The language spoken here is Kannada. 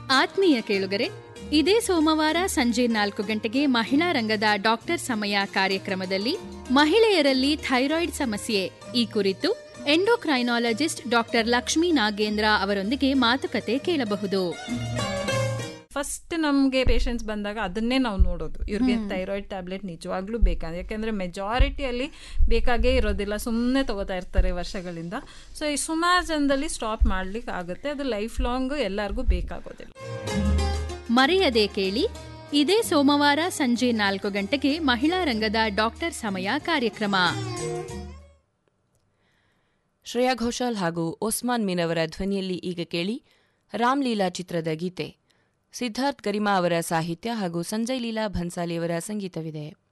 ಆತ್ಮೀಯ ಕೇಳುಗರೆ ಇದೇ ಸೋಮವಾರ ಸಂಜೆ ನಾಲ್ಕು ಗಂಟೆಗೆ ಮಹಿಳಾ ರಂಗದ ಡಾಕ್ಟರ್ ಸಮಯ ಕಾರ್ಯಕ್ರಮದಲ್ಲಿ ಮಹಿಳೆಯರಲ್ಲಿ ಥೈರಾಯ್ಡ್ ಸಮಸ್ಯೆ ಈ ಕುರಿತು ಎಂಡೋಕ್ರೈನಾಲಜಿಸ್ಟ್ ಡಾಕ್ಟರ್ ಲಕ್ಷ್ಮೀ ನಾಗೇಂದ್ರ ಅವರೊಂದಿಗೆ ಮಾತುಕತೆ ಕೇಳಬಹುದು ಫಸ್ಟ್ ನಮಗೆ ಪೇಷಂಟ್ಸ್ ಬಂದಾಗ ಅದನ್ನೇ ನಾವು ನೋಡೋದು ಇವ್ರಿಗೆ ಥೈರಾಯ್ಡ್ ಟ್ಯಾಬ್ಲೆಟ್ ನಿಜವಾಗ್ಲೂ ಬೇಕಂದ್ರೆ ಯಾಕೆಂದರೆ ಮೆಜಾರಿಟಿಯಲ್ಲಿ ಬೇಕಾಗೇ ಇರೋದಿಲ್ಲ ಸುಮ್ಮನೆ ತಗೋತಾ ಇರ್ತಾರೆ ವರ್ಷಗಳಿಂದ ಸೊ ಈ ಸುಮಾರು ಜನದಲ್ಲಿ ಸ್ಟಾಪ್ ಮಾಡ್ಲಿಕ್ಕೆ ಆಗುತ್ತೆ ಅದು ಲೈಫ್ ಲಾಂಗ್ ಎಲ್ಲರಿಗೂ ಬೇಕಾಗೋದಿಲ್ಲ ಮರೆಯದೆ ಕೇಳಿ ಇದೇ ಸೋಮವಾರ ಸಂಜೆ ನಾಲ್ಕು ಗಂಟೆಗೆ ಮಹಿಳಾ ರಂಗದ ಡಾಕ್ಟರ್ ಸಮಯ ಕಾರ್ಯಕ್ರಮ ಶ್ರೇಯಾ ಘೋಷಾಲ್ ಹಾಗೂ ಓಸ್ಮಾನ್ ಮೀನ್ ಅವರ ಧ್ವನಿಯಲ್ಲಿ ಈಗ ಕೇಳಿ ರಾಮ್ಲೀಲಾ ಚಿತ್ರದ ಗೀತೆ ಸಿದ್ಧಾರ್ಥ್ ಗರಿಮಾ ಅವರ ಸಾಹಿತ್ಯ ಹಾಗೂ ಸಂಜಯ್ ಲೀಲಾ ಭನ್ಸಾಲಿ ಅವರ ಸಂಗೀತವಿದೆ